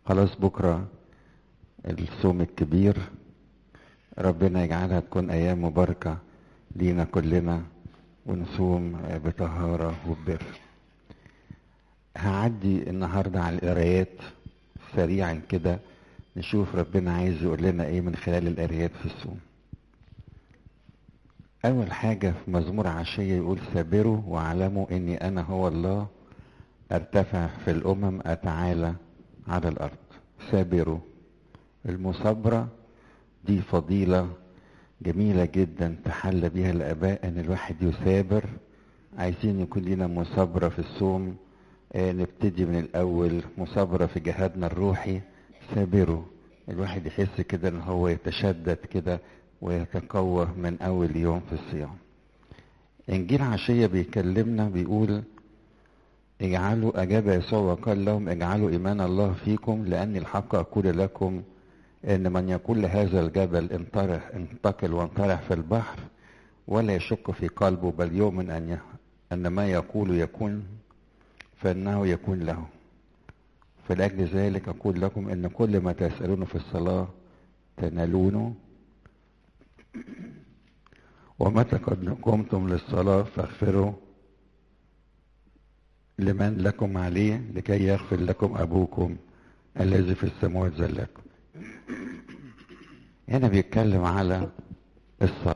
خلاص بكرة الصوم الكبير ربنا يجعلها تكون أيام مباركة لينا كلنا ونصوم بطهارة وببر هعدي النهاردة على القرايات سريعا كده نشوف ربنا عايز يقول لنا ايه من خلال القرايات في الصوم اول حاجة في مزمور عشية يقول سابروا واعلموا اني انا هو الله ارتفع في الامم اتعالى على الارض سابروا المصابرة دي فضيلة جميلة جدا تحلى بها الاباء ان الواحد يثابر عايزين يكون لنا مثابرة في الصوم آه نبتدي من الاول مثابرة في جهادنا الروحي سابروا الواحد يحس كده ان هو يتشدد كده ويتقوى من اول يوم في الصيام انجيل عشية بيكلمنا بيقول اجعلوا اجاب يسوع وقال لهم اجعلوا ايمان الله فيكم لاني الحق اقول لكم ان من يقول لهذا الجبل انطرح انتقل وانطرح في البحر ولا يشك في قلبه بل يؤمن ان ان ما يقول يكون فانه يكون له فلاجل ذلك اقول لكم ان كل ما تسالون في الصلاه تنالونه ومتى قد قمتم للصلاه فاغفروا لمن لكم عليه لكي يغفر لكم ابوكم الذي في السماوات زلكم هنا بيتكلم على الصلاة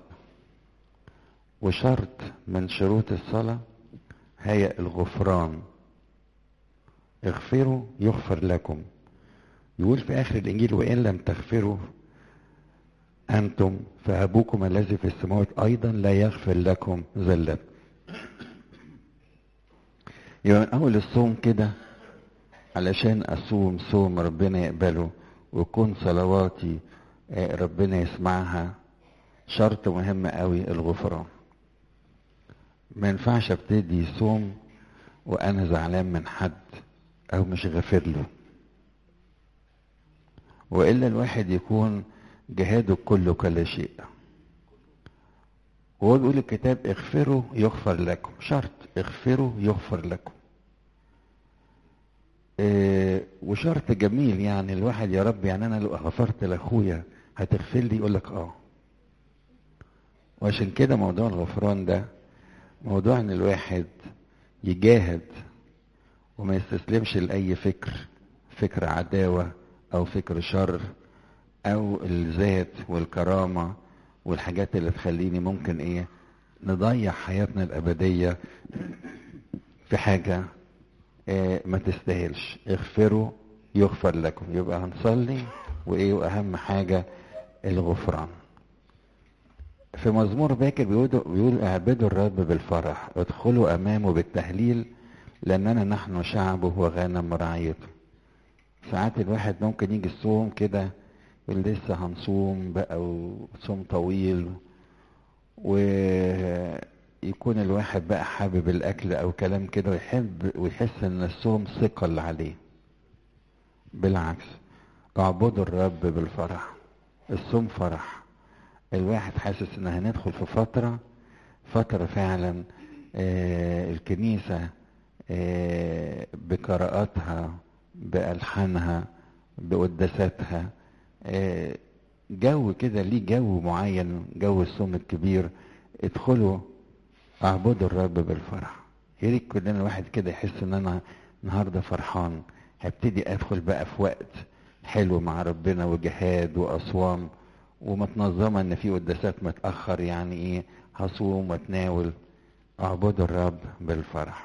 وشرط من شروط الصلاة هي الغفران اغفروا يغفر لكم يقول في آخر الإنجيل وإن لم تغفروا أنتم فأبوكم الذي في السماوات أيضا لا يغفر لكم زلتكم يبقى من أول الصوم كده علشان أصوم صوم ربنا يقبله ويكون صلواتي ربنا يسمعها شرط مهم قوي الغفران ما ينفعش ابتدي صوم وانا زعلان من حد او مش غافر له والا الواحد يكون جهاده كله كلا شيء وهو بيقول الكتاب اغفروا يغفر لكم شرط اغفروا يغفر لكم إيه وشرط جميل يعني الواحد يا رب يعني انا لو غفرت لاخويا هتغفر لي يقول لك اه وعشان كده موضوع الغفران ده موضوع ان الواحد يجاهد وما يستسلمش لاي فكر فكر عداوه او فكر شر او الذات والكرامه والحاجات اللي تخليني ممكن ايه نضيع حياتنا الابديه في حاجه إيه ما تستاهلش اغفروا يغفر لكم يبقى هنصلي وايه واهم حاجه الغفران في مزمور باكر بيقول بيقول اعبدوا الرب بالفرح ادخلوا امامه بالتهليل لاننا نحن شعبه وغنم رعيته ساعات الواحد ممكن يجي الصوم كده يقول لسه هنصوم بقى وصوم طويل ويكون الواحد بقى حابب الاكل او كلام كده ويحب ويحس ان الصوم ثقل عليه بالعكس اعبدوا الرب بالفرح الصوم فرح الواحد حاسس ان هندخل في فترة فترة فعلا آه الكنيسة آه بقراءاتها بألحانها بقداساتها آه جو كده ليه جو معين جو الصوم الكبير ادخلوا اعبدوا الرب بالفرح يا ريت كلنا الواحد كده يحس ان انا النهارده فرحان هبتدي ادخل بقى في وقت حلو مع ربنا وجهاد واصوام ومتنظمه ان في قداسات متاخر يعني ايه هصوم واتناول اعبدوا الرب بالفرح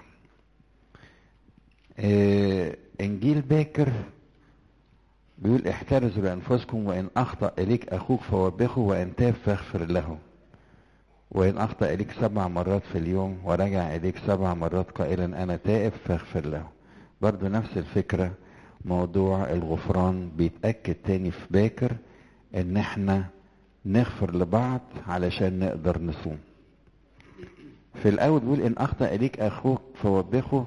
إيه انجيل باكر بيقول احترزوا لانفسكم وان اخطا اليك اخوك فوبخه وان تاب فاغفر له وان اخطا اليك سبع مرات في اليوم ورجع اليك سبع مرات قائلا انا تائب فاغفر له برضو نفس الفكره موضوع الغفران بيتأكد تاني في باكر ان احنا نغفر لبعض علشان نقدر نصوم في الاول بيقول ان اخطأ اليك اخوك فوبخه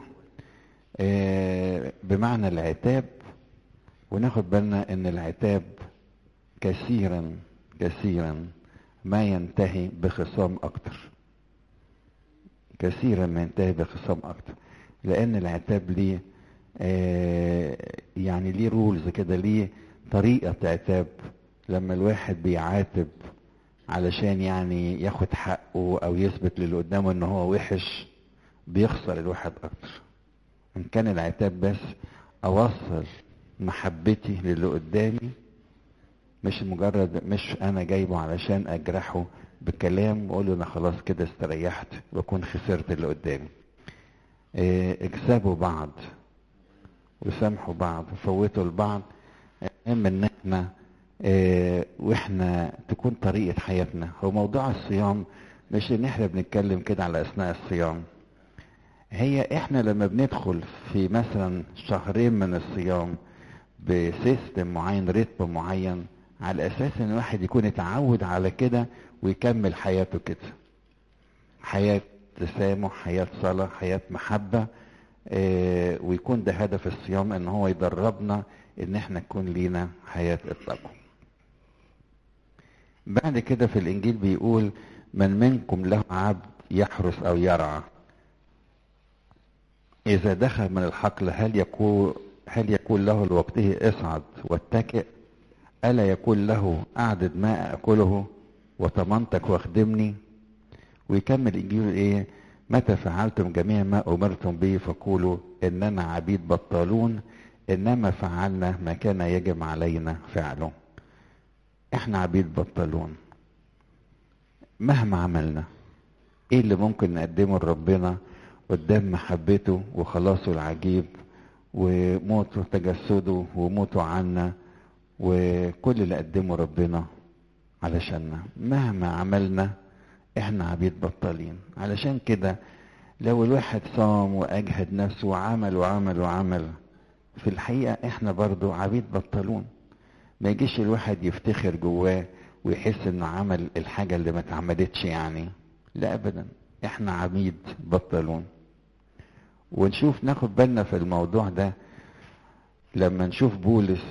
آه بمعنى العتاب وناخد بالنا ان العتاب كثيرا كثيرا ما ينتهي بخصام اكتر كثيرا ما ينتهي بخصام اكتر لان العتاب ليه آه يعني ليه رولز كده ليه طريقة عتاب لما الواحد بيعاتب علشان يعني ياخد حقه او يثبت للي قدامه ان هو وحش بيخسر الواحد اكتر ان كان العتاب بس اوصل محبتي للي قدامي مش مجرد مش انا جايبه علشان اجرحه بكلام واقول له انا خلاص كده استريحت واكون خسرت اللي قدامي اه اكسبوا بعض وسامحوا بعض وفوتوا لبعض المهم ان احنا اه واحنا تكون طريقة حياتنا هو موضوع الصيام مش ان احنا بنتكلم كده على اثناء الصيام هي احنا لما بندخل في مثلا شهرين من الصيام بسيستم معين رتم معين على اساس ان الواحد يكون اتعود على كده ويكمل حياته كده حياة تسامح حياة صلاة حياة محبة اه ويكون ده هدف الصيام ان هو يدربنا ان احنا يكون لينا حياة التقوى بعد كده في الانجيل بيقول من منكم له عبد يحرس او يرعى اذا دخل من الحقل هل يكون هل يكون له لوقته اصعد واتكئ الا يكون له اعدد ما اكله وطمنتك واخدمني ويكمل الانجيل ايه متى فعلتم جميع ما امرتم به فقولوا اننا عبيد بطالون انما فعلنا ما كان يجب علينا فعله احنا عبيد بطالون مهما عملنا ايه اللي ممكن نقدمه لربنا قدام محبته وخلاصه العجيب وموته تجسده وموته عنا وكل اللي قدمه ربنا علشاننا مهما عملنا احنا عبيد بطالين علشان كده لو الواحد صام واجهد نفسه وعمل وعمل وعمل في الحقيقة احنا برضو عبيد بطلون ما يجيش الواحد يفتخر جواه ويحس انه عمل الحاجة اللي ما اتعملتش يعني لا ابدا احنا عبيد بطلون ونشوف ناخد بالنا في الموضوع ده لما نشوف بولس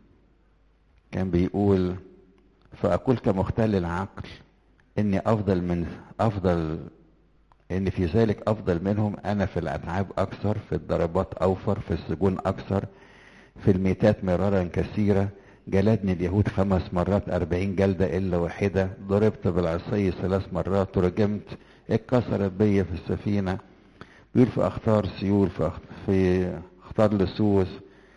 كان بيقول فأقول كمختل العقل إني أفضل من أفضل إن في ذلك أفضل منهم أنا في الأتعاب أكثر في الضربات أوفر في السجون أكثر في الميتات مرارا كثيرة جلدني اليهود خمس مرات أربعين جلدة إلا واحدة ضربت بالعصي ثلاث مرات ورجمت اتكسرت بيا في السفينة بيقول في أخطار سيول في, أخ... في أخطار لصوص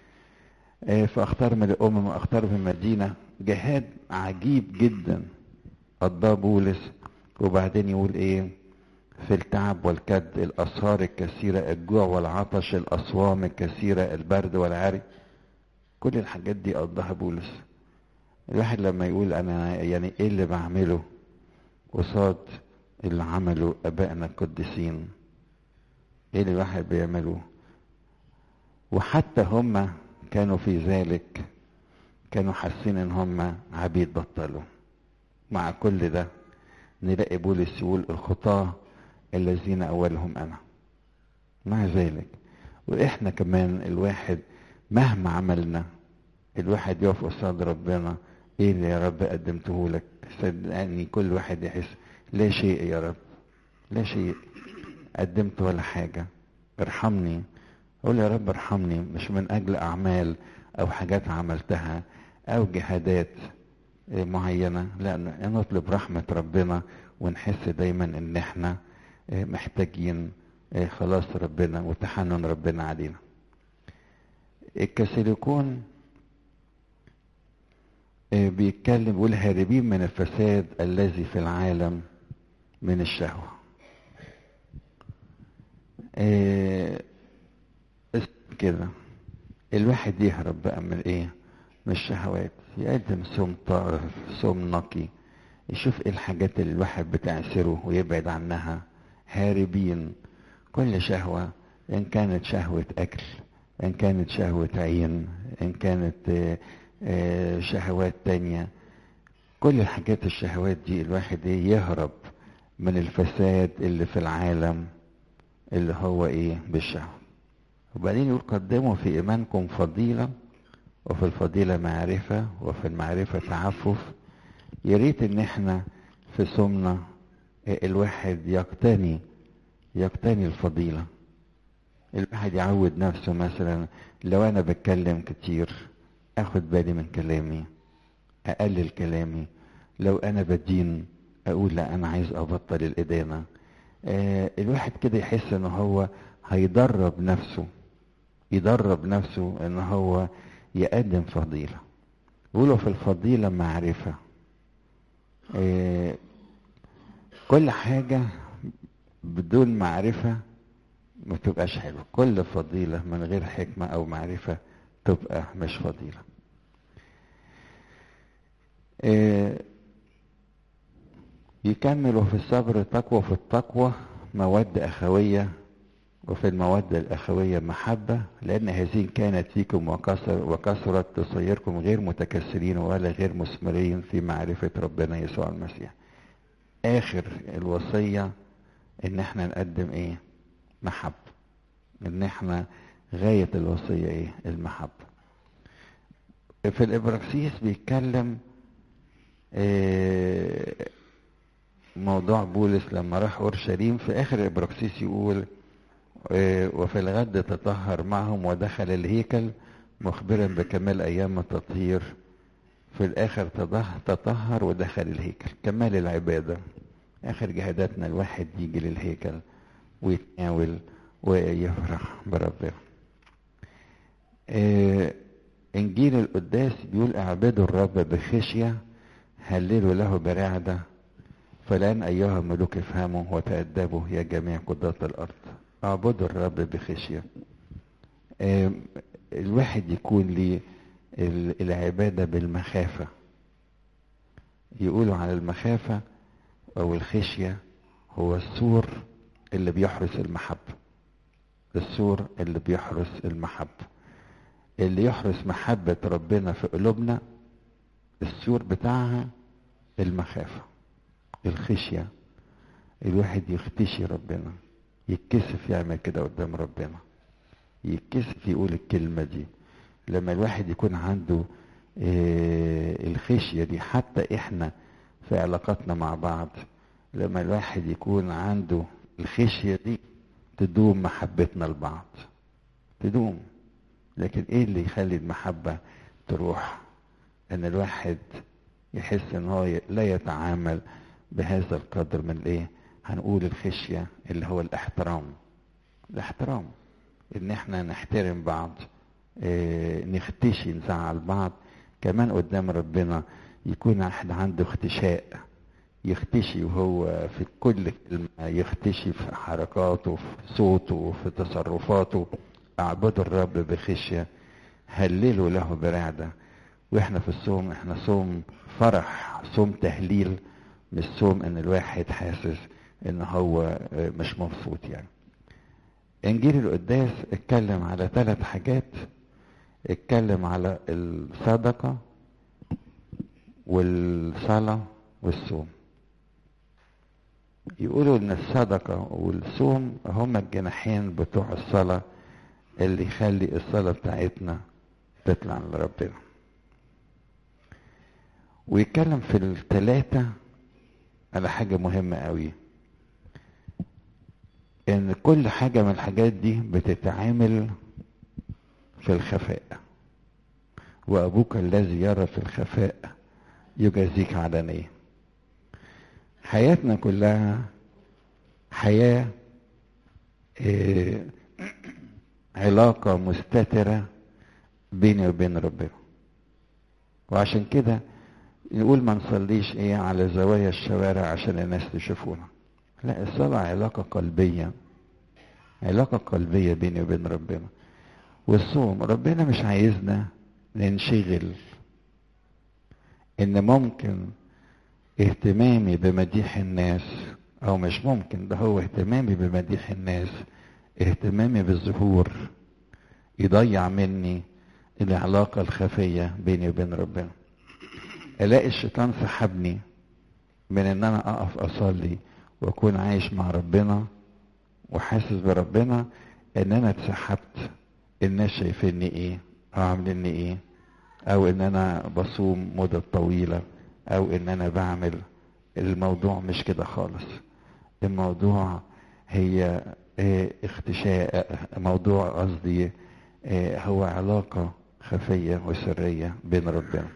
في أخطار من الأمم وأخطار من المدينة جهاد عجيب جدا قضاه بولس وبعدين يقول إيه في التعب والكد الأسهار الكثيرة الجوع والعطش الأصوام الكثيرة البرد والعري كل الحاجات دي قضاها بولس الواحد لما يقول أنا يعني إيه اللي بعمله قصاد اللي عمله أبائنا القديسين إيه اللي الواحد بيعمله وحتى هم كانوا في ذلك كانوا حاسين ان هم عبيد بطلوا مع كل ده نلاقي بولس يقول الخطاة الذين اولهم انا مع ذلك واحنا كمان الواحد مهما عملنا الواحد يقف قصاد ربنا ايه اللي يا رب قدمته لك صدقني كل واحد يحس لا شيء يا رب لا شيء قدمت ولا حاجة ارحمني قول يا رب ارحمني مش من اجل اعمال او حاجات عملتها او جهادات معينة لا نطلب رحمة ربنا ونحس دايما ان احنا محتاجين خلاص ربنا وتحنن ربنا علينا الكاثوليكون بيتكلم بيقول هاربين من الفساد الذي في العالم من الشهوة كده الواحد يهرب بقى من ايه من الشهوات يقدم صوم طارف صوم نقي يشوف ايه الحاجات اللي الواحد بتعسره ويبعد عنها هاربين كل شهوة ان كانت شهوة اكل ان كانت شهوة عين ان كانت شهوات تانية كل الحاجات الشهوات دي الواحد ايه يهرب من الفساد اللي في العالم اللي هو ايه بالشهوة وبعدين يقول قدموا في ايمانكم فضيلة وفي الفضيلة معرفة وفي المعرفة تعفف يا ريت ان احنا في صومنا الواحد يقتني يقتني الفضيلة الواحد يعود نفسه مثلا لو انا بتكلم كتير اخد بالي من كلامي اقلل كلامي لو انا بدين اقول لا انا عايز ابطل الادانه آه الواحد كده يحس ان هو هيدرب نفسه يدرب نفسه ان هو يقدم فضيله يقولوا في الفضيله معرفه آه كل حاجه بدون معرفه ما تبقاش حلوه كل فضيله من غير حكمه او معرفه تبقى مش فضيله آه يكمل وفي الصبر تقوى في التقوى مودة أخوية وفي المودة الأخوية محبة لأن هذه كانت فيكم وكسر وكسرت تصيركم غير متكسرين ولا غير مثمرين في معرفة ربنا يسوع المسيح آخر الوصية إن احنا نقدم إيه؟ محبة إن احنا غاية الوصية إيه؟ المحبة في الإبراكسيس بيتكلم إيه موضوع بولس لما راح اورشليم في اخر ابراكسيس يقول وفي الغد تطهر معهم ودخل الهيكل مخبرا بكمال ايام التطهير في الاخر تطهر ودخل الهيكل كمال العباده اخر جهاداتنا الواحد يجي للهيكل ويتناول ويفرح بربنا انجيل القداس بيقول اعبدوا الرب بخشيه هللوا له برعده فالآن أيها الملوك افهموا وتأدبوا يا جميع قضاة الأرض اعبدوا الرب بخشية الواحد يكون لي العبادة بالمخافة يقولوا على المخافة أو الخشية هو السور اللي بيحرس المحبة السور اللي بيحرس المحبة اللي يحرس محبة ربنا في قلوبنا السور بتاعها المخافه الخشية الواحد يختشي ربنا يتكسف يعمل كده قدام ربنا يتكسف يقول الكلمة دي لما الواحد يكون عنده اه الخشية دي حتى احنا في علاقاتنا مع بعض لما الواحد يكون عنده الخشية دي تدوم محبتنا لبعض تدوم لكن ايه اللي يخلي المحبة تروح ان الواحد يحس ان هو لا يتعامل بهذا القدر من الايه هنقول الخشية اللي هو الاحترام الاحترام ان احنا نحترم بعض اه نختشي نزعل بعض كمان قدام ربنا يكون واحد عنده اختشاء يختشي وهو في كل كلمة يختشي في حركاته في صوته في تصرفاته اعبدوا الرب بخشية هللوا له برعدة واحنا في الصوم احنا صوم فرح صوم تهليل مش صوم ان الواحد حاسس ان هو مش مبسوط يعني انجيل القداس اتكلم على ثلاث حاجات اتكلم على الصدقة والصلاة والصوم يقولوا ان الصدقة والصوم هما الجناحين بتوع الصلاة اللي يخلي الصلاة بتاعتنا تطلع لربنا ويتكلم في الثلاثة على حاجة مهمة قوي ان كل حاجة من الحاجات دي بتتعامل في الخفاء وابوك الذي يرى في الخفاء يجازيك علانية حياتنا كلها حياة إيه علاقة مستترة بيني وبين ربنا وعشان كده نقول ما نصليش ايه على زوايا الشوارع عشان الناس تشوفونا لا الصلاة علاقة قلبية علاقة قلبية بيني وبين ربنا والصوم ربنا مش عايزنا ننشغل ان ممكن اهتمامي بمديح الناس او مش ممكن ده هو اهتمامي بمديح الناس اهتمامي بالظهور يضيع مني العلاقة الخفية بيني وبين ربنا الاقي الشيطان سحبني من ان انا اقف اصلي واكون عايش مع ربنا وحاسس بربنا ان انا اتسحبت الناس شايفيني ايه او عامليني ايه او ان انا بصوم مدة طويلة او ان انا بعمل الموضوع مش كده خالص الموضوع هي اه اختشاء موضوع قصدي اه هو علاقة خفية وسرية بين ربنا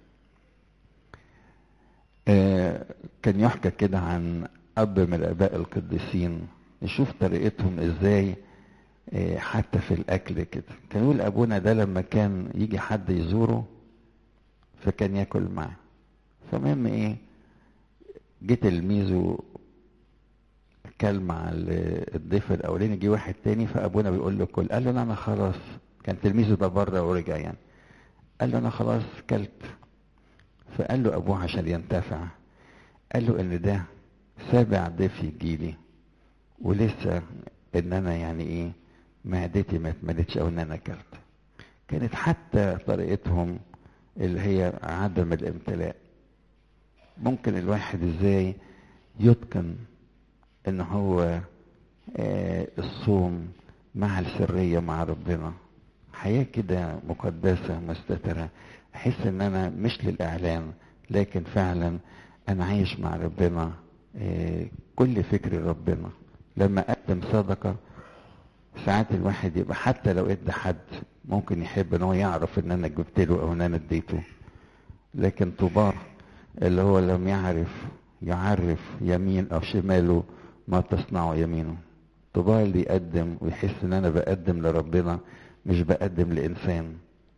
اه كان يحكى كده عن أب من الآباء القديسين نشوف طريقتهم إزاي اه حتى في الأكل كده كان يقول أبونا ده لما كان يجي حد يزوره فكان ياكل معاه فمهم إيه جه تلميذه كل مع الضيف الاولاني جه واحد تاني فابونا بيقول له كل قال له انا خلاص كان تلميذه ده بره ورجع يعني قال له انا خلاص كلت فقال له ابوه عشان ينتفع قال له ان ده سابع ضيف يجي لي ولسه ان انا يعني ايه معدتي ما اتملتش او ان انا اكلت كانت حتى طريقتهم اللي هي عدم الامتلاء ممكن الواحد ازاي يتقن ان هو آه الصوم مع السرية مع ربنا حياة كده مقدسة مستترة احس ان انا مش للاعلان لكن فعلا انا عايش مع ربنا آه كل فكر ربنا لما اقدم صدقة ساعات الواحد يبقى حتى لو ادى حد ممكن يحب ان هو يعرف ان انا جبت له او ان انا اديته لكن طباع اللي هو لم يعرف يعرف يمين او شماله ما تصنع يمينه طباع اللي يقدم ويحس ان انا بقدم لربنا مش بقدم لانسان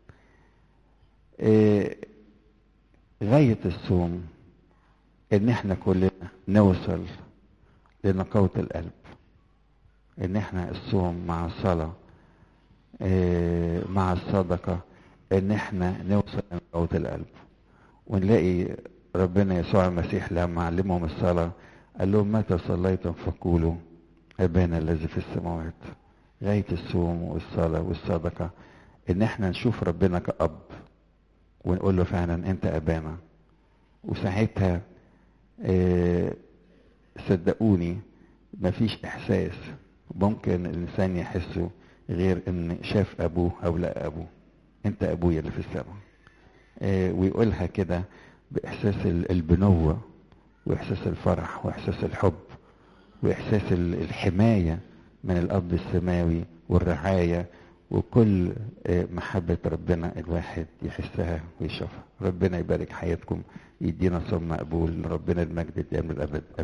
إيه غاية الصوم ان احنا كلنا نوصل لنقاوة القلب ان احنا الصوم مع الصلاة إيه مع الصدقة ان احنا نوصل لنقاوة القلب ونلاقي ربنا يسوع المسيح لما علمهم الصلاة قال لهم متى صليتم فقولوا أبانا الذي في السماوات غاية الصوم والصلاة والصدقة إن احنا نشوف ربنا كأب ونقول له فعلا أنت أبانا وساعتها اه صدقوني مفيش إحساس ممكن الإنسان يحسه غير إن شاف أبوه أو لقى أبوه أنت أبويا اللي في السماء اه ويقولها كده بإحساس البنوة وإحساس الفرح وإحساس الحب وإحساس الحماية من الأب السماوي والرعاية وكل محبة ربنا الواحد يحسها ويشوفها ربنا يبارك حياتكم يدينا صوم مقبول ربنا المجد الأيام الأبد